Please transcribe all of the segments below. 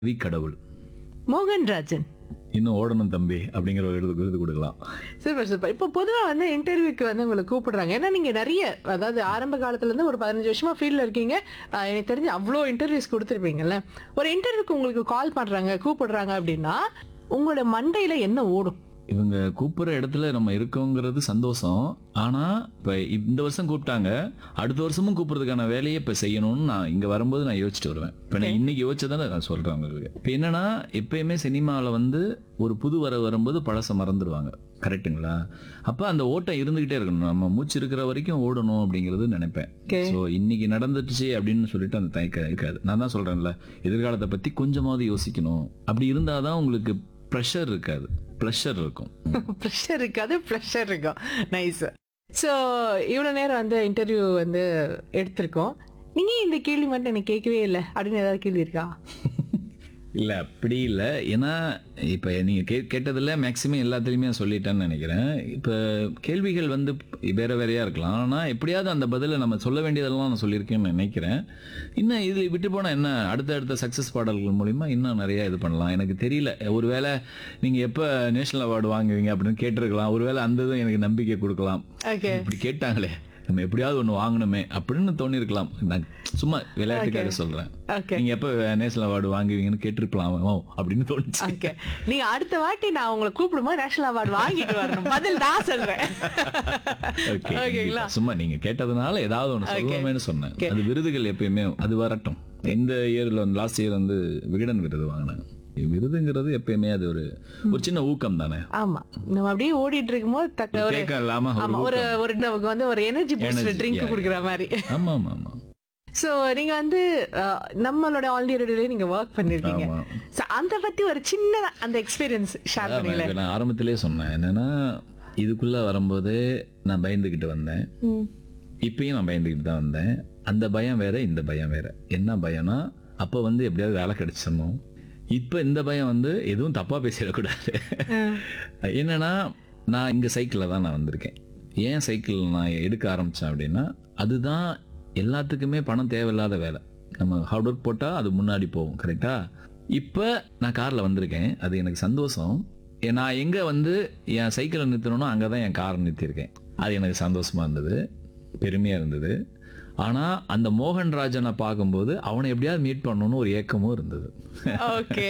We கடவுள் மோகன்ராஜன் இன்னும் ஓடணும் தம்பி அப்படிங்கிற ஒரு விருது விருது கொடுக்கலாம் சூப்பர் சூப்பர் இப்போ பொதுவா வந்து இன்டர்வியூக்கு வந்து உங்களை கூப்பிடுறாங்க ஏன்னா நீங்க நிறைய அதாவது ஆரம்ப காலத்துல இருந்து ஒரு பதினஞ்சு வருஷமா ஃபீல்ட்ல இருக்கீங்க ஆஹ் எனக்கு தெரிஞ்சு அவ்வளோ இன்டர்வியூஸ் கொடுத்துருப்பீங்கல்ல ஒரு இன்டர்வியூக்கு உங்களுக்கு கால் பண்றாங்க கூப்பிடுறாங்க அப்படின்னா உங்களோட மண்டையில என்ன ஓடும் இவங்க கூப்பிடுற இடத்துல நம்ம இருக்கோங்கிறது சந்தோஷம் ஆனா இப்ப இந்த வருஷம் கூப்பிட்டாங்க அடுத்த வருஷமும் கூப்பிடுறதுக்கான வேலையை இப்ப செய்யணும்னு நான் இங்க வரும்போது நான் யோசிச்சுட்டு வருவேன் இப்ப நான் இன்னைக்கு யோசிச்சதை நான் சொல்றேன் உங்களுக்கு இப்ப என்னன்னா எப்பயுமே சினிமாவில் வந்து ஒரு புது வர வரும்போது பழச மறந்துடுவாங்க கரெக்ட்டுங்களா அப்ப அந்த ஓட்டம் இருந்துகிட்டே இருக்கணும் நம்ம மூச்சு இருக்கிற வரைக்கும் ஓடணும் அப்படிங்கிறது நினைப்பேன் Okay. ஸோ இன்னைக்கு நடந்துட்டுச்சு அப்படின்னு சொல்லிட்டு அந்த தயக்கம் இருக்காது நான் தான் சொல்றேன்ல எதிர்காலத்தை பத்தி கொஞ்சமாவது யோசிக்கணும் அப்படி இருந்தாதான் உங்களுக்கு ப்ரெஷர் இருக்காது ப்ளஷர் இருக்கும் ப்ரெஷர் இருக்காது ப்ரெஷர் இருக்கும் நைஸ் ஸோ இவ்வளோ நேரம் வந்து இன்டர்வியூ வந்து எடுத்திருக்கோம் நீங்க இந்த கேள்வி மட்டும் எனக்கு கேட்கவே இல்லை அப்படின்னு ஏதாவது கேள்வி இருக்கா இல்ல அப்படி இல்ல ஏன்னா இப்ப நீங்க கே கேட்டதுல மேக்சிமம் எல்லாத்துலயுமே நான் சொல்லிட்டேன்னு நினைக்கிறேன் இப்ப கேள்விகள் வந்து வேற வேறையா இருக்கலாம் ஆனா எப்படியாவது அந்த பதில நம்ம சொல்ல வேண்டியதெல்லாம் நான் சொல்லியிருக்கேன்னு நினைக்கிறேன் இன்னும் இதுல விட்டு போனா என்ன அடுத்த அடுத்த சக்சஸ் பாடல்கள் மூலியமா இன்னும் நிறைய இது பண்ணலாம் எனக்கு தெரியல ஒருவேளை நீங்க எப்ப நேஷனல் அவார்டு வாங்குவீங்க அப்படின்னு கேட்டிருக்கலாம் ஒருவேளை அந்த இதுவும் எனக்கு நம்பிக்கை கொடுக்கலாம் ஓகே இப்படி கேட்டாங்களே நம்ம எப்படியாவது ஒண்ணு வாங்கணுமே அப்படின்னு தோணிருக்கலாம் நான் சும்மா விளையாட்டுக்காக சொல்றேன் ஓகே நீங்க எப்ப நேஷனல் அவார்டு வாங்குவீங்கன்னு கேட்டிருக்கலாம் ஓ அப்படின்னு தோணுச்சு ஓகே நீங்க அடுத்த வாட்டி நான் உங்களை கூப்பிடும்போது நேஷனல் அவார்டு வாங்கிட்டு வரணும் பதில் நான் சொல்றேன் Okay, ஓகேங்களா கண்டிப்பா. சும்மா நீங்க கேட்டதுனால ஏதாவது ஒண்ணு சொல்லணுமேனு சொன்னேன் அது விருதுகள் எப்பயுமே அது வரட்டும் இந்த இயர்ல லாஸ்ட் இயர் வந்து விகடன் விருது வாங்கினேன் விருதுங்கிறது எப்பயுமே அது ஒரு ஒரு சின்ன ஊக்கம் தானே ஆமா நம்ம அப்படியே ஓடிட்டு இருக்கும்போது தக்க ஒரு தேக்கம் இல்லாம ஒரு ஆமா ஒரு ஊக்கம். ஒரு நமக்கு வந்து ஒரு energy booster Energy, drink yeah, குடுக்குற மாதிரி ஆமா ஆமா ஆமா சோ நீங்க வந்து அஹ், நம்மளோட ஆல் ரேடியோலயே நீங்க ஒர்க் பண்ணிருக்கீங்க ஆமா. So, அந்த பத்தி ஒரு சின்ன அந்த எக்ஸ்பீரியன்ஸ் ஷேர் அதான் பண்ணீங்களே இப்ப நான் ஆரம்பத்திலே சொன்னேன் என்னன்னா இதுக்குள்ள வரும்போது நான் பயந்துகிட்டு வந்தேன் ம். இப்பயும் நான் பயந்துக்கிட்டு தான் வந்தேன் அந்த பயம் வேற இந்த பயம் வேற என்ன பயம்னா அப்போ வந்து எப்படியாவது வேலை கிடைச்சிடணும் இப்போ இந்த பயம் வந்து எதுவும் தப்பா பேசிடக்கூடாது என்னன்னா நான் இங்க சைக்கிளில் தான் நான் வந்திருக்கேன் ஏன் சைக்கிள் நான் எடுக்க ஆரம்பிச்சேன் அப்படின்னா அதுதான் எல்லாத்துக்குமே பணம் தேவையில்லாத வேலை நம்ம ஹார்ட் ஒர்க் போட்டால் அது முன்னாடி போகும் கரெக்டா இப்போ நான் காரில் வந்திருக்கேன் அது எனக்கு சந்தோஷம் ஏ- நான் எங்கே வந்து என் சைக்கிளை நிறுத்தணும்னோ அங்கே தான் என் காரை நிறுத்தியிருக்கேன் அது எனக்கு சந்தோஷமா இருந்தது பெருமையாக இருந்தது ஆனால் அந்த மோகன்ராஜனை பார்க்கும்போது அவனை எப்படியாவது மீட் பண்ணணும்னு ஒரு ஏக்கமும் இருந்தது ஓகே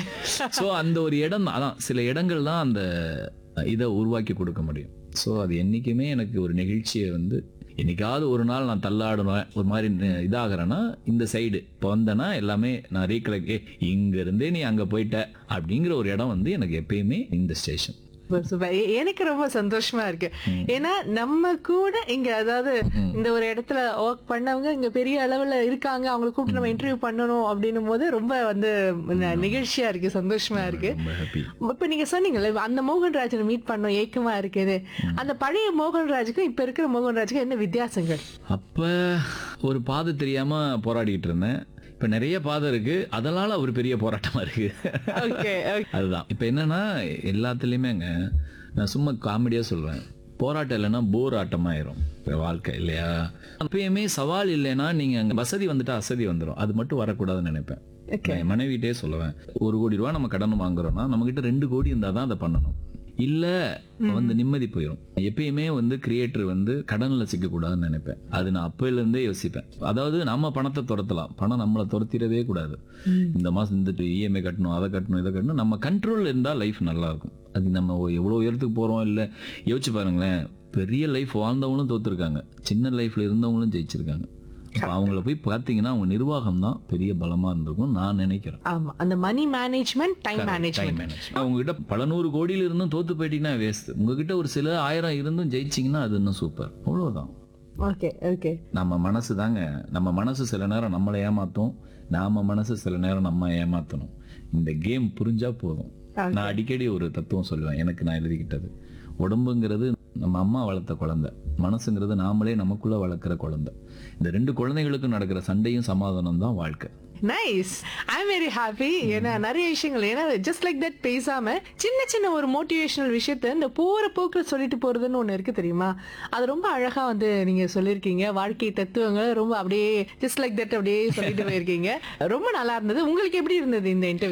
ஸோ அந்த ஒரு இடம் தான் அதான் சில இடங்கள் தான் அந்த இதை உருவாக்கி கொடுக்க முடியும் ஸோ அது என்றைக்குமே எனக்கு ஒரு நிகழ்ச்சியை வந்து என்னைக்காவது ஒரு நாள் நான் தள்ளாடுவேன் ஒரு மாதிரி ந- இதாகிறேன்னா இந்த சைடு இப்போ வந்தேன்னா எல்லாமே நான் ரீகலெக்ட் இங்க இருந்தே நீ அங்கே போயிட்ட அப்படிங்கிற ஒரு இடம் வந்து எனக்கு எப்பயுமே இந்த ஸ்டேஷன் சூப்பர், சூப்பர். எ- எனக்கு ரொம்ப சந்தோஷமா இருக்கு ஏன்னா நம்ம கூட இங்க அதாவது இந்த ஒரு இடத்துல ஒர்க் பண்ணவங்க இங்க பெரிய அளவுல இருக்காங்க அவங்களை கூப்பிட்டு நம்ம இன்டர்வியூ பண்ணணும் அப்படின்னும் போது ரொம்ப வந்து ந- நிகழ்ச்சியா இருக்கு சந்தோஷமா இருக்கு ரொம்ப ஹாப்பி இப்ப நீங்க சொன்னீங்கல்ல அந்த மோகன்ராஜனை மீட் பண்ணோம் ஏக்கமா இருக்குது அந்த பழைய மோகன்ராஜுக்கும் இப்ப இருக்கிற மோகன்ராஜுக்கும் என்ன வித்தியாசங்கள் அப்ப ஒரு பாதை தெரியாம போராடிட்டு இருந்தேன் இப்ப நிறைய பாதை இருக்கு அதனால ஒரு பெரிய போராட்டமா இருக்கு ஓகே அதுதான் இப்ப என்னன்னா எல்லாத்துலயுமேங்க நான் சும்மா காமெடியா சொல்றேன் போராட்டம் இல்லைன்னா போர் ஆட்டமாயிரும் இப்ப வாழ்க்கை இல்லையா அப்பயுமே சவால் இல்லைன்னா நீங்க அங்க வசதி வந்துட்டா அசதி வந்துடும் அது மட்டும் வரக்கூடாதுன்னு நினைப்பேன் Okay. நான் என் மனைவிட்டே சொல்லுவேன் ஒரு கோடி ரூபா நம்ம கடன் வாங்குறோம்னா நம்ம கிட்ட ரெண்டு கோடி இருந்தா தான் அதை பண்ணணும் இல்ல வந்து நிம்மதி போயிடும் எப்பயுமே வந்து கிரியேட்டர் வந்து கடன்ல சிக்க கூடாதுன்னு நினைப்பேன் அது நான் அப்பையில இருந்தே யோசிப்பேன் அதாவது நம்ம பணத்தை துரத்தலாம் பணம் நம்மளை துரத்திடவே கூடாது இந்த மாசம் இந்த இஎம்ஐ கட்டணும் அதை கட்டணும் இதை கட்டணும் நம்ம கண்ட்ரோல் இருந்தா லைஃப் நல்லா இருக்கும் அது நம்ம எவ்வளவு உயரத்துக்கு போறோம் இல்ல யோசிச்சு பாருங்களேன் பெரிய லைஃப் வாழ்ந்தவங்களும் தோத்துருக்காங்க சின்ன லைஃப்ல இருந்தவங்களும் ஜெயிச்சிருக்காங்க அப்ப அவங்கள போய் பார்த்தீங்கன்னா அவங்க நிர்வாகம் தான் பெரிய பலமா இருந்திருக்கும் நான் நினைக்கிறேன் ஆமா அந்த money management time management manage உங்ககிட்ட பல நூறு கோடியில இருந்தும் தோத்து போயிட்டீங்கன்னா வேஸ்ட் உங்ககிட்ட ஒரு சில ஆயிரம் இருந்தும் ஜெயிச்சிங்கன்னா அது இன்னும் சூப்பர் அவ்வளவுதான் ஓகே ஓகே நம்ம மனசு தாங்க நம்ம மனசு சில நேரம் நம்மளை ஏமாத்தும் நாம மனசு சில நேரம் நம்ம ஏமாத்தணும் இந்த கேம் புரிஞ்சா போதும் நான் அடிக்கடி ஒரு தத்துவம் சொல்லுவேன் எனக்கு நான் எழுதிக்கிட்டது உடம்புங்கிறது நம்ம அம்மா வளர்த்த குழந்தை மனசுங்கிறது நாமளே நமக்குள்ள வளர்க்குற குழந்தை இந்த ரெண்டு குழந்தைகளுக்கும் நடக்கிற சண்டையும் சமாதானம் தான் வாழ்க்கை nice I am very happy ஏன்னா நிறைய விஷயங்கள் ஏன்னா ஜஸ்ட் லைக் தட் பேசாம சின்ன சின்ன ஒரு மோட்டிவேஷனல் விஷயத்த இந்த போற போக்குல சொல்லிட்டு போறதுன்னு ஒண்ணு இருக்கு தெரியுமா அது ரொம்ப அழகா வந்து நீங்க சொல்லியிருக்கீங்க வாழ்க்கை தத்துவங்களை ரொம்ப அப்படியே ஜஸ்ட் லைக் தட் அப்படியே சொல்லிட்டு போயிருக்கீங்க ரொம்ப நல்லா இருந்தது உங்களுக்கு எப்படி இருந்தது இந்த இன்டர்வியூ